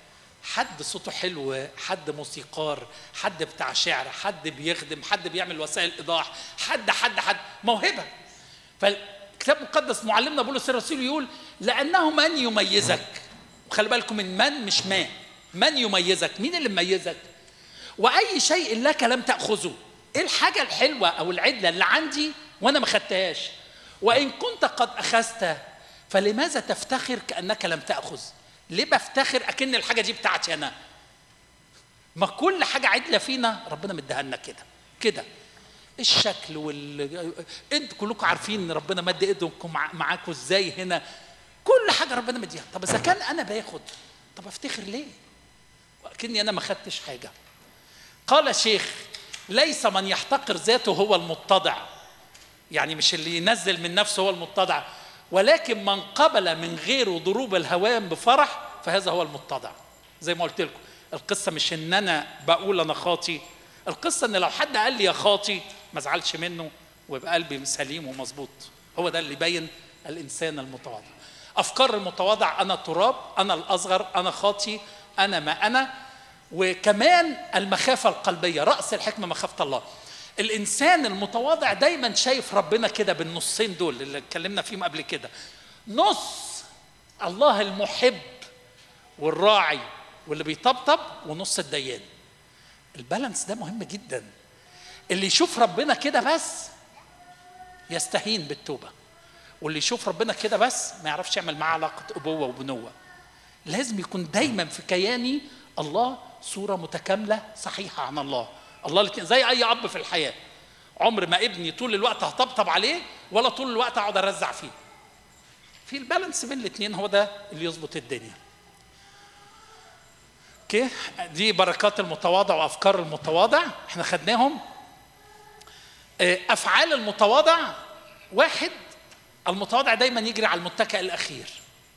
حد صوته حلو حد موسيقار حد بتاع شعر حد بيخدم حد بيعمل وسائل ايضاح حد حد حد موهبه فالكتاب المقدس معلمنا بولس الرسول يقول لانه من يميزك وخلي بالكم من من مش ما من يميزك مين اللي مميزك واي شيء لك لم تاخذه ايه الحاجه الحلوه او العدله اللي عندي وانا ما خدتهاش وان كنت قد اخذت فلماذا تفتخر كانك لم تاخذ ليه بفتخر اكن الحاجه دي بتاعتي انا ما كل حاجه عدله فينا ربنا مديها لنا كده كده الشكل وال انتوا كلكم عارفين ان ربنا مد ايدكم معاكم ازاي هنا كل حاجه ربنا مديها طب اذا كان انا باخد طب افتخر ليه كني انا ما خدتش حاجه قال شيخ ليس من يحتقر ذاته هو المتضع يعني مش اللي ينزل من نفسه هو المتضع ولكن من قبل من غيره ضروب الهوام بفرح فهذا هو المتضع زي ما قلت لكم القصه مش ان انا بقول انا خاطي القصه ان لو حد قال لي يا خاطي ما ازعلش منه ويبقى قلبي سليم ومظبوط هو ده اللي يبين الانسان المتواضع افكار المتواضع انا تراب انا الاصغر انا خاطي انا ما انا وكمان المخافه القلبيه راس الحكمه مخافه الله الانسان المتواضع دايما شايف ربنا كده بالنصين دول اللي اتكلمنا فيهم قبل كده نص الله المحب والراعي واللي بيطبطب ونص الديان البالانس ده مهم جدا اللي يشوف ربنا كده بس يستهين بالتوبه واللي يشوف ربنا كده بس ما يعرفش يعمل معاه علاقه ابوه وبنوه لازم يكون دايما في كياني الله صوره متكامله صحيحه عن الله الله زي اي اب في الحياه عمر ما ابني طول الوقت هطبطب عليه ولا طول الوقت اقعد ارزع فيه في البالانس بين الاثنين هو ده اللي يظبط الدنيا اوكي دي بركات المتواضع وافكار المتواضع احنا خدناهم افعال المتواضع واحد المتواضع دايما يجري على المتكئ الاخير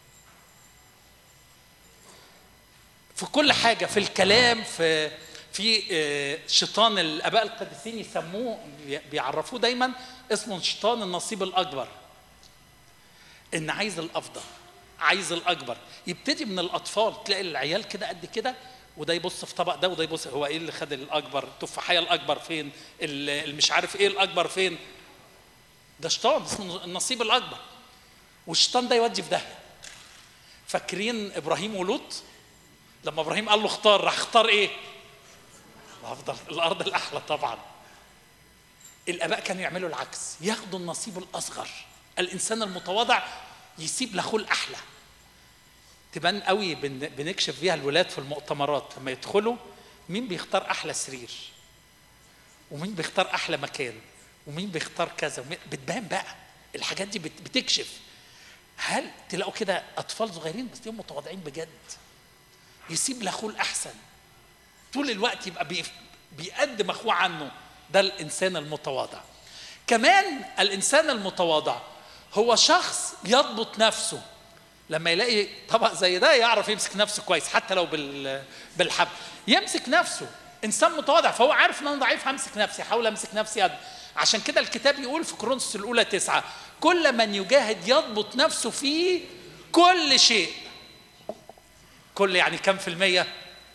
في كل حاجه في الكلام في في شيطان الاباء القديسين يسموه بيعرفوه دايما اسمه شيطان النصيب الاكبر ان عايز الافضل عايز الاكبر يبتدي من الاطفال تلاقي العيال كده قد كده وده يبص في طبق ده وده يبص هو ايه اللي خد الاكبر التفاحيه الاكبر فين اللي مش عارف ايه الاكبر فين ده شيطان اسمه النصيب الاكبر والشيطان ده يودي في داهيه فاكرين ابراهيم ولوط لما ابراهيم قال له اختار راح اختار ايه الافضل الارض الاحلى طبعا الاباء كانوا يعملوا العكس ياخدوا النصيب الاصغر الانسان المتواضع يسيب لاخوه الاحلى تبان قوي بنكشف فيها الولاد في المؤتمرات لما يدخلوا مين بيختار احلى سرير ومين بيختار احلى مكان ومين بيختار كذا بتبان بقى الحاجات دي بتكشف هل تلاقوا كده اطفال صغيرين بس تلاقيهم متواضعين بجد يسيب لاخوه الاحسن طول الوقت يبقى بيقدم اخوه عنه ده الانسان المتواضع كمان الانسان المتواضع هو شخص يضبط نفسه لما يلاقي طبق زي ده يعرف يمسك نفسه كويس حتى لو بال بالحبل يمسك نفسه انسان متواضع فهو عارف ان انا ضعيف همسك نفسي احاول امسك نفسي أد... عشان كده الكتاب يقول في كورنثوس الاولى تسعة كل من يجاهد يضبط نفسه في كل شيء كل يعني كم في المية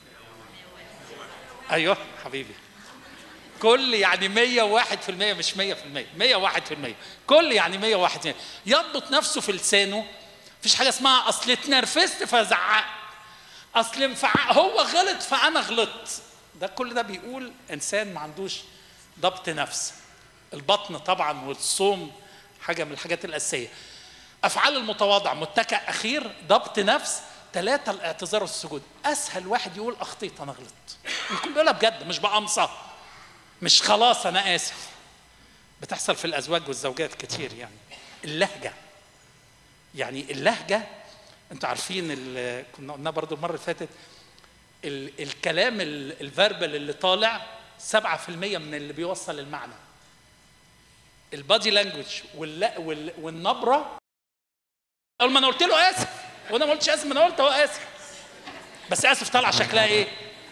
ايوه حبيبي كل يعني 101 في المية مش 100 في المية 101 في المية كل يعني 101 في المية يضبط نفسه في لسانه مفيش حاجة اسمها أصل اتنرفزت فزعقت أصل انفع هو غلط فأنا غلطت ده كل ده بيقول إنسان ما عندوش ضبط نفس البطن طبعا والصوم حاجة من الحاجات الأساسية أفعال المتواضع متكئ أخير ضبط نفس ثلاثة الاعتذار والسجود أسهل واحد يقول أخطيت أنا غلطت الكل بيقولها بجد مش بقمصة مش خلاص أنا آسف بتحصل في الأزواج والزوجات كتير يعني اللهجة يعني اللهجة أنتوا عارفين كنا قلنا برضو المرة اللي فاتت ال الكلام الفيربال اللي طالع 7% من اللي بيوصل المعنى البادي لانجوج والنبرة أول ما أنا قلت له آسف وأنا ما قلتش آسف ما أنا قلت هو آسف بس آسف طالعة شكلها إيه؟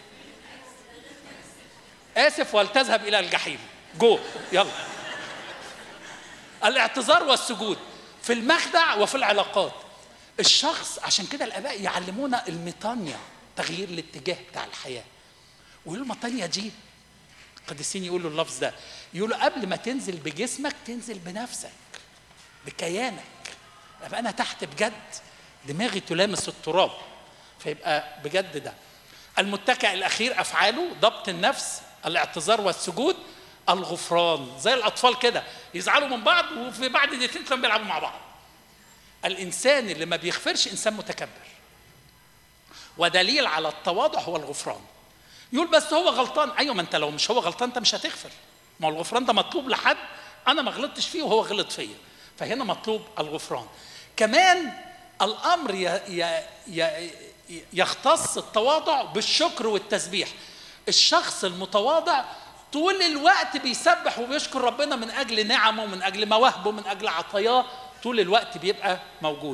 آسف ولتذهب إلى الجحيم جو يلا الاعتذار والسجود في المخدع وفي العلاقات الشخص عشان كده الآباء يعلمونا الميطانيا تغيير الاتجاه بتاع الحياه ويقولوا المطانيه دي القديسين يقولوا اللفظ ده يقولوا قبل ما تنزل بجسمك تنزل بنفسك بكيانك ابقى انا تحت بجد دماغي تلامس التراب فيبقى بجد ده المتكئ الاخير افعاله ضبط النفس الاعتذار والسجود الغفران زي الاطفال كده يزعلوا من بعض وفي بعد دقيقتين تلاقيهم بيلعبوا مع بعض الانسان اللي ما بيغفرش انسان متكبر ودليل على التواضع هو الغفران يقول بس هو غلطان ايوه ما انت لو مش هو غلطان انت مش هتغفر ما هو الغفران ده مطلوب لحد انا ما غلطتش فيه وهو غلط فيا فهنا مطلوب الغفران كمان الامر ي... ي... ي... يختص التواضع بالشكر والتسبيح الشخص المتواضع طول الوقت بيسبح وبيشكر ربنا من اجل نعمه من اجل مواهبه من اجل عطاياه طول الوقت بيبقى موجود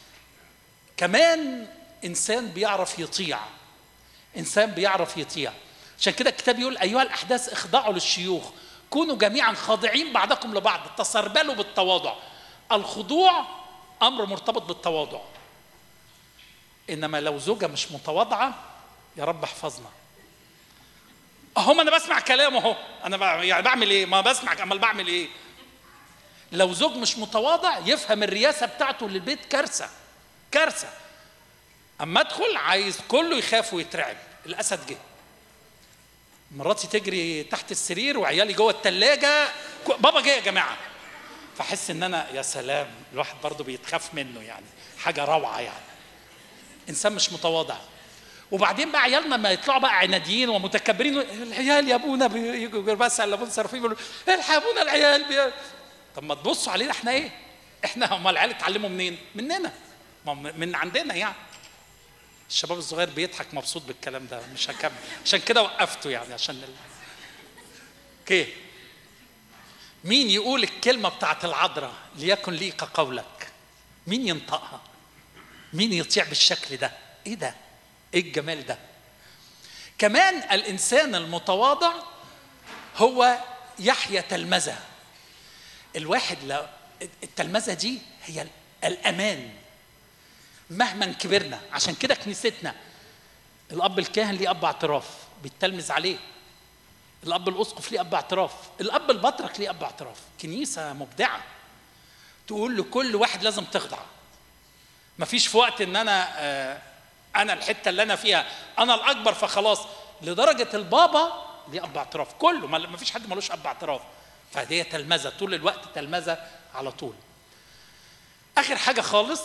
كمان انسان بيعرف يطيع انسان بيعرف يطيع عشان كده الكتاب يقول ايها الاحداث اخضعوا للشيوخ كونوا جميعا خاضعين بعضكم لبعض تسربلوا بالتواضع الخضوع امر مرتبط بالتواضع انما لو زوجه مش متواضعه يا رب احفظنا اهو انا بسمع كلامه اهو انا يعني بعمل ايه ما بسمع امال بعمل ايه لو زوج مش متواضع يفهم الرياسه بتاعته للبيت كارثه كارثه اما ادخل عايز كله يخاف ويترعب الاسد جه مراتي تجري تحت السرير وعيالي جوه الثلاجه بابا جه يا جماعه فاحس ان انا يا سلام الواحد برضه بيتخاف منه يعني حاجه روعه يعني انسان مش متواضع وبعدين بقى عيالنا ما يطلعوا بقى عناديين ومتكبرين العيال يا ابونا بيجوا بس على ابونا صرفين يقولوا الحقونا العيال بي... طب ما تبصوا علينا احنا ايه؟ احنا هم العيال اتعلموا منين؟ مننا ما من عندنا يعني الشباب الصغير بيضحك مبسوط بالكلام ده مش هكمل عشان كده وقفته يعني عشان ال... اوكي مين يقول الكلمه بتاعت العذراء ليكن لي كقولك مين ينطقها مين يطيع بالشكل ده ايه ده ايه الجمال ده كمان الانسان المتواضع هو يحيا تلمذه الواحد لو التلمذه دي هي الامان مهما كبرنا عشان كده كنيستنا الاب الكاهن ليه اب اعتراف بيتلمذ عليه الاب الاسقف ليه اب اعتراف الاب البطرك ليه اب اعتراف كنيسه مبدعه تقول لكل واحد لازم تخضع مفيش في وقت ان انا آه انا الحته اللي انا فيها انا الاكبر فخلاص لدرجه البابا ليه اب اعتراف كله ما فيش حد ملوش اب اعتراف فدي تلمذه طول الوقت تلمذه على طول اخر حاجه خالص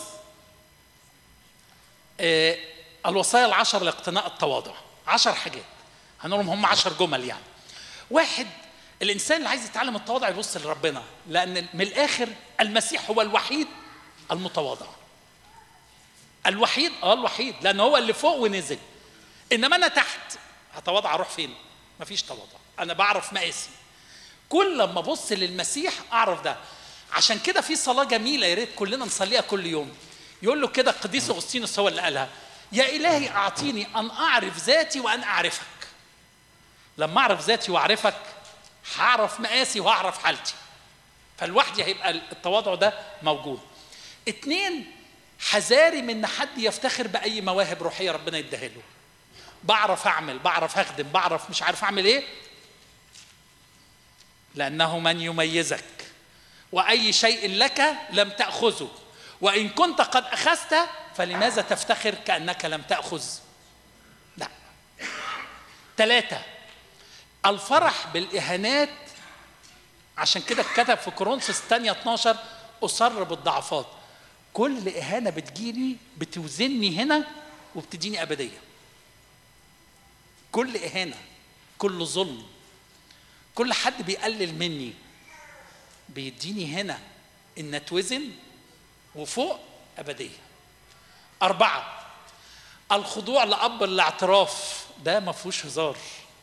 آه الوصايا العشر لاقتناء التواضع عشر حاجات هنقولهم هم عشر جمل يعني واحد الانسان اللي عايز يتعلم التواضع يبص لربنا لان من الاخر المسيح هو الوحيد المتواضع الوحيد اه الوحيد لان هو اللي فوق ونزل انما انا تحت هتواضع اروح فين مفيش تواضع انا بعرف مقاسي كل لما ابص للمسيح اعرف ده عشان كده في صلاه جميله يا ريت كلنا نصليها كل يوم يقول له كده القديس اغسطينوس هو اللي قالها يا الهي اعطيني ان اعرف ذاتي وان اعرفك لما اعرف ذاتي واعرفك هعرف مقاسي وهعرف حالتي فالوحدي هيبقى التواضع ده موجود اتنين حذاري من ان حد يفتخر باي مواهب روحيه ربنا يديها له بعرف اعمل بعرف اخدم بعرف مش عارف اعمل ايه لانه من يميزك واي شيء لك لم تاخذه وان كنت قد اخذت فلماذا تفتخر كانك لم تاخذ لا ثلاثه الفرح بالاهانات عشان كده اتكتب في كورنثوس الثانيه 12 اصر بالضعفات كل إهانة بتجيني بتوزني هنا وبتديني أبدية كل إهانة كل ظلم كل حد بيقلل مني بيديني هنا إن أتوزن وفوق أبدية أربعة الخضوع لأب الاعتراف ده ما فيهوش هزار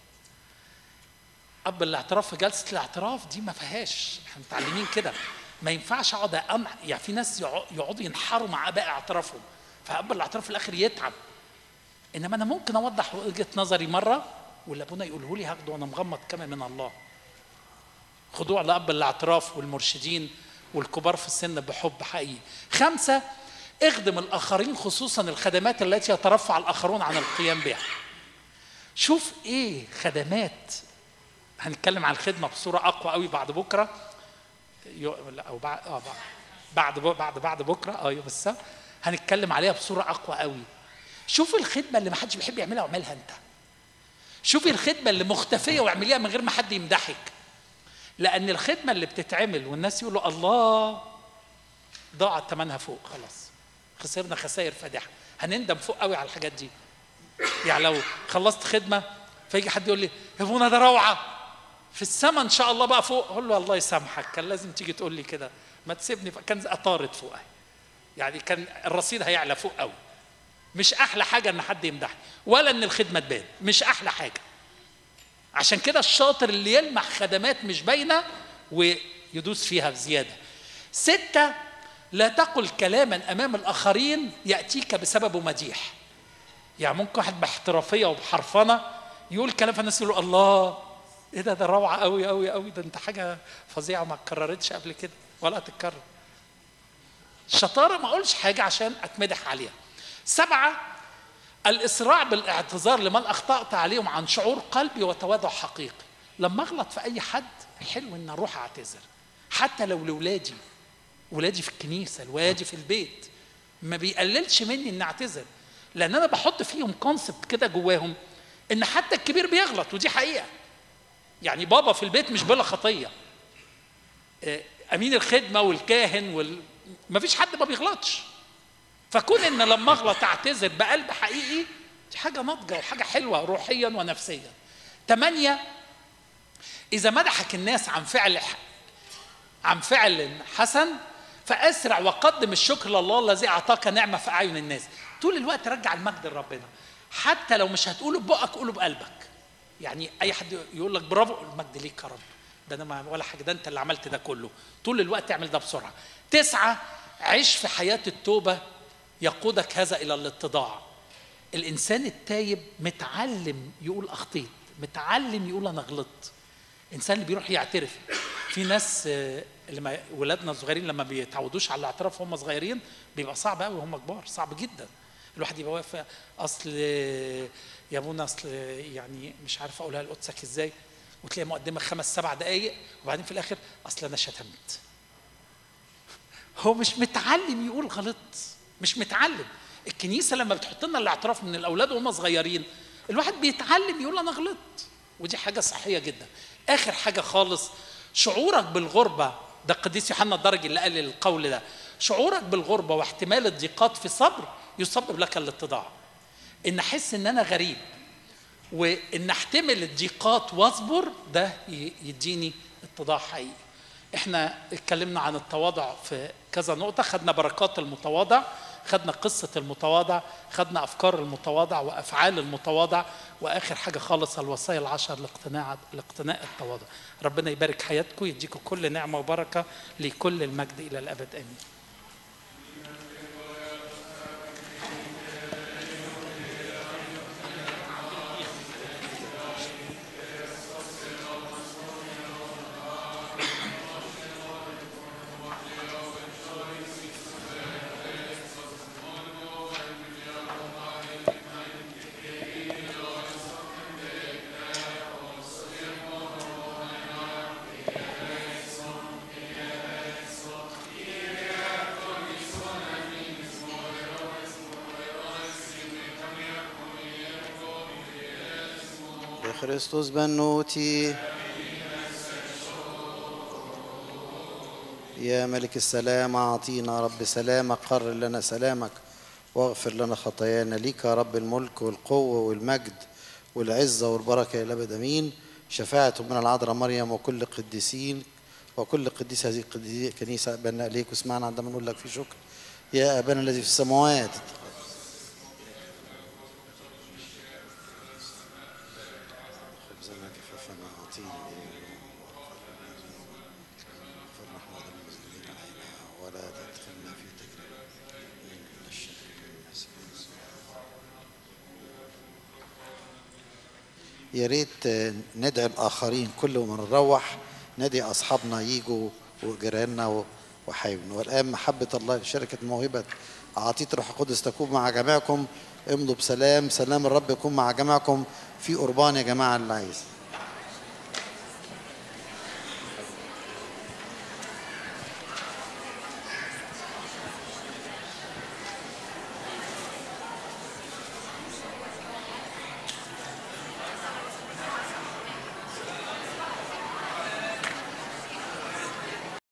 أب الاعتراف في جلسة الاعتراف دي ما فيهاش احنا متعلمين كده ما ينفعش اقعد أمع يعني في ناس يقعدوا ينحروا مع اباء اعترافهم فاب الاعتراف في الاخر يتعب انما انا ممكن اوضح وجهه نظري مره واللي ابونا يقوله لي هاخده وانا مغمض كما من الله خضوع لاب الاعتراف والمرشدين والكبار في السن بحب حقيقي خمسه اخدم الآخرين خصوصا الخدمات التي يترفع الآخرون عن القيام بها شوف ايه خدمات هنتكلم عن الخدمة بصورة أقوى قوي بعد بكرة يو... لا أو بعد آه بعد بعد بعد, بعد بكرة اه يوم السبت هنتكلم عليها بصورة أقوى قوي شوف الخدمة اللي ما حدش بيحب يعملها واعملها أنت شوفي الخدمة اللي مختفية واعمليها من غير ما حد يمدحك لأن الخدمة اللي بتتعمل والناس يقولوا الله ضاعت ثمنها فوق خلاص خسرنا خسائر فادحة هنندم فوق قوي على الحاجات دي يعني لو خلصت خدمة فيجي حد يقول لي يا ابونا ده روعة في السماء إن شاء الله بقى فوق أقول له الله يسامحك كان لازم تيجي تقول لي كده ما تسيبني كان أطارت فوق يعني كان الرصيد هيعلى فوق قوي مش احلى حاجه ان حد يمدحني ولا ان الخدمه تبان مش احلى حاجه عشان كده الشاطر اللي يلمح خدمات مش باينه ويدوس فيها بزياده ستة لا تقل كلاما امام الاخرين ياتيك بسببه مديح يعني ممكن واحد باحترافيه وبحرفنه يقول كلام فالناس يقولوا الله ايه ده ده روعه قوي قوي قوي ده انت حاجه فظيعه ما اتكررتش قبل كده ولا هتتكرر الشطاره ما اقولش حاجه عشان اتمدح عليها سبعة الإسراع بالاعتذار لمن أخطأت عليهم عن شعور قلبي وتواضع حقيقي لما أغلط في أي حد حلو إن أروح أعتذر حتى لو لولادي ولادي في الكنيسة ولادي في البيت ما بيقللش مني إن أعتذر لأن أنا بحط فيهم كونسبت كده جواهم إن حتى الكبير بيغلط ودي حقيقة يعني بابا في البيت مش بلا خطية أمين الخدمة والكاهن وال... ما فيش حد ما بيغلطش فكون ان لما اغلط اعتذر بقلب حقيقي دي حاجه ناضجه وحاجه حلوه روحيا ونفسيا. ثمانيه اذا مدحك الناس عن فعل عن فعل حسن فاسرع وقدم الشكر لله الذي اعطاك نعمه في اعين الناس. طول الوقت رجع المجد لربنا. حتى لو مش هتقوله ببقك قوله بقلبك. يعني اي حد يقول لك برافو المجد ليك يا رب. ده انا ما ولا حاجه ده انت اللي عملت ده كله. طول الوقت اعمل ده بسرعه. تسعه عيش في حياه التوبه يقودك هذا الى الاتضاع الانسان التايب متعلم يقول اخطيت متعلم يقول انا غلطت الانسان اللي بيروح يعترف في ناس اللي ما ولادنا الصغيرين لما بيتعودوش على الاعتراف وهم صغيرين بيبقى صعب قوي وهم كبار صعب جدا الواحد يبقى واقف اصل يا ابونا اصل يعني مش عارف اقولها لقدسك ازاي وتلاقي مقدمه خمس سبع دقائق وبعدين في الاخر اصل انا شتمت هو مش متعلم يقول غلطت مش متعلم الكنيسه لما بتحط لنا الاعتراف من الاولاد وهم صغيرين الواحد بيتعلم يقول انا غلطت ودي حاجه صحيه جدا اخر حاجه خالص شعورك بالغربه ده القديس يوحنا الدرجي اللي قال القول ده شعورك بالغربه واحتمال الضيقات في صبر يسبب لك الاتضاع ان احس ان انا غريب وان احتمل الضيقات واصبر ده يديني اتضاع حقيقي احنا اتكلمنا عن التواضع في كذا نقطه خدنا بركات المتواضع خدنا قصة المتواضع خدنا أفكار المتواضع وأفعال المتواضع وآخر حاجة خالص الوصايا العشر لاقتناع لاقتناء التواضع ربنا يبارك حياتكم يديكم كل نعمة وبركة لكل المجد إلى الأبد آمين Christus بنوتي يا ملك السلام أعطينا رب سلامك قرر لنا سلامك واغفر لنا خطايانا ليك يا رب الملك والقوة والمجد والعزة والبركة إلى الأبد أمين شفاعة من العذراء مريم وكل قديسين وكل قديس هذه الكنيسة أبانا إليك واسمعنا عندما نقول لك في شكر يا أبانا الذي في السماوات يا ريت ندعي الآخرين كل ما نروح ندعي أصحابنا يجوا وجيراننا وحبايبنا والآن محبة الله شركة موهبة عطية روح القدس تكون مع جميعكم امضوا بسلام سلام الرب يكون مع جميعكم في قربان يا جماعة اللي عايز